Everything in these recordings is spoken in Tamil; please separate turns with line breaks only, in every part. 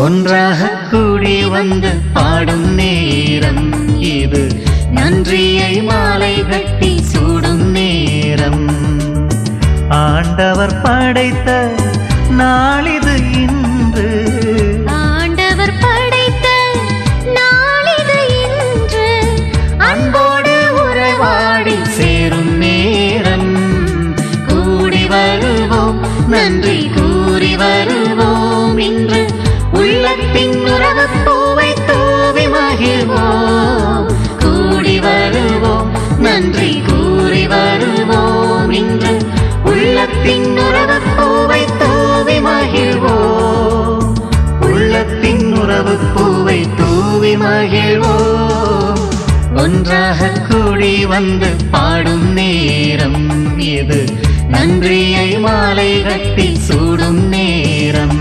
ஒன்றாக கூடி வந்து பாடும் நேரம் இது நன்றியை மாலை கட்டி சூடும் நேரம் ஆண்டவர் படைத்த நாளிது இன்று
ஆண்டவர் படைத்த நாளிது இன்று
அன்போடு உறவாடி சேரும் நேரம் கூடி வருவோம் நன்றி கூறி வருவோம் இன்று உள்ளத்தின் உறவு பூவை தூவி மகிழ்வோம் கூடி வருவோம் நன்றி கூறி வருவோம் இன்று உள்ளத்தின் உறவு பூவை தூவி மகிழ்வோம் உள்ளத்தின் உறவு பூவை தூவி மகிழ்வோம் ஒன்றாக கூடி வந்து பாடும் நேரம் இது நன்றியை மாலை கட்டி சூடும் நேரம்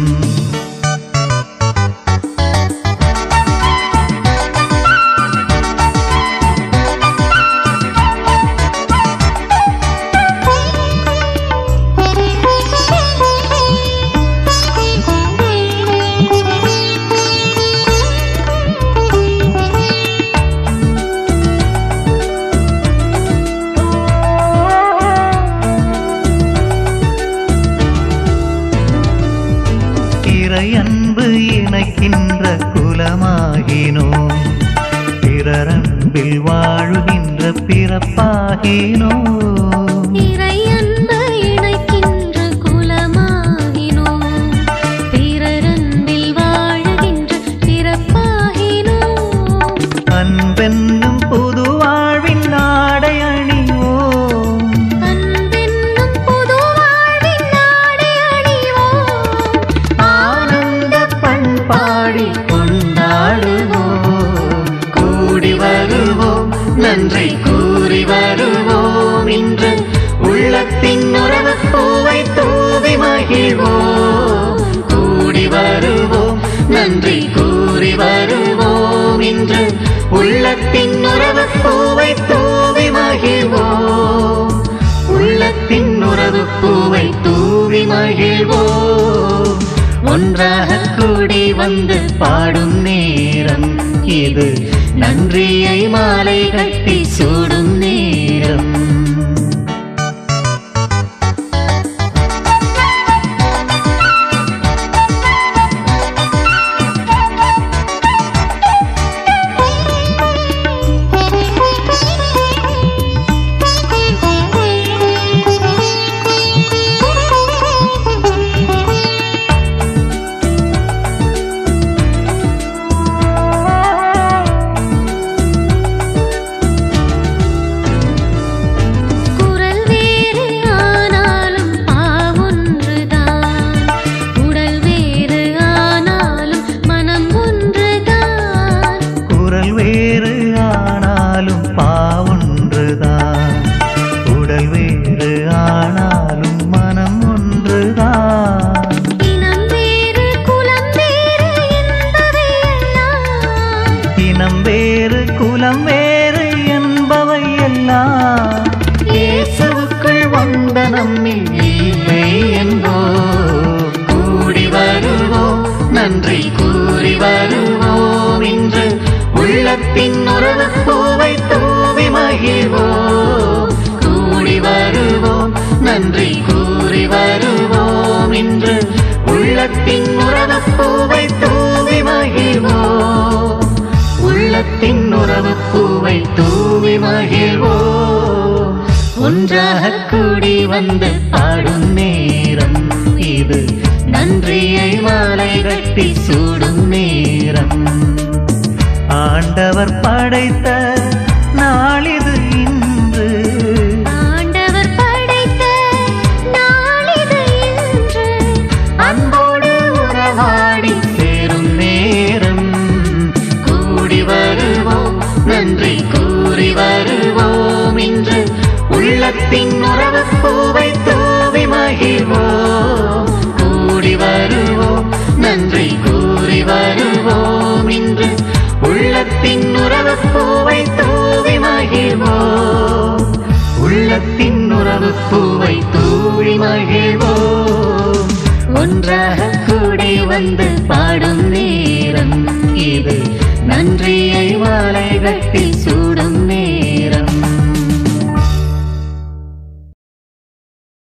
இறை அன்பு இணைக்கின்ற குலமாகினோம் பிறரன்பில் வாழுகின்ற பிறப்பாகினோம்
இறை அன்பு இணைக்கின்ற குலமாகினோம் பிறரன்பில் வாழுகின்ற பிறப்பாகினோம்
அன்பென்னும் புது வாழ்வின் நாடை அணிவோம்
அன்பென்னும் புது வாழ்வின் நாடை அணிவோம்
ஆனந்த பண்பாடி கொண்டாடுவோம் கூடி வருவோம் நன்றி கூறி வருவோம் இன்று உள்ளத்தின் உறவு பூவை தூவி மகிழ்வோம் கூடி வருவோம் நன்றி கூறி வருவோம் இன்று உள்ளத்தின் உறவு பூவை தூவி மகிழ்வோம் உள்ளத்தின் உறவு பூவை தூவி மகிழ்வோம் ஒன்றாக கூடி வந்து பாடும் நேரம் இது நன்றியை மாலை கட்டி சூடும் நேரம்
குரல் வேறு ஆனாலும் பாவொன்றுதான் உடல் வேறு ஆனாலும் மனம் ஒன்றுதான்
குரல் வேறு ஆனாலும் பாவொன்றுதான் உடல் வேறு ஆனாலும் மனம் ஒன்றுதான்
இனம் வேறு குலம் வேறு என்பவையெல்லாம்
இனம் வேறு குலம் வேறு என்பவை எல்லாம் இயேசுவுக்குள் வந்த நம்மில் இல்லை என்போ கூடி வருவோம் நன்றி கூறி வருவோம் இன்று உள்ளத்தின் உறவு பூவை தூவி மகிழ்வோம் கூடி வருவோம் நன்றி கூறி வருவோம் இன்று உள்ளத்தின் உறவு பூவை தூவி மகிழ்வோம் உள்ளத்தின் உறவு பூவை தூவி மகிழ்வோம் ஒன்றாக கூடி வந்து பாடும் நேரம் இது நன்றியை மாலை கட்டி சூடும் நேரம் ஆண்டவர் படைத்த நாளிது இன்று
ஆண்டவர் படைத்த நாளிது இன்று
அன்போடு உறவாடி சேரும் நேரம் கூடி வருவோம் நன்றி கூறி வருவோம் இன்று உள்ளத்தின் உறவு பூவை தூவி மகிழ்வோம் கூடி வருவோம் நன்றி கூறி வருவோம் இன்று உள்ளத்தின் உறவு பூவை தூவி மகிழ்வோம் உள்ளத்தின் உறவு பூவை தூவி மகிழ்வோம் ஒன்றாக கூடி வந்து பாடும் நேரம் இது நன்றியை மாலை கட்டி சூட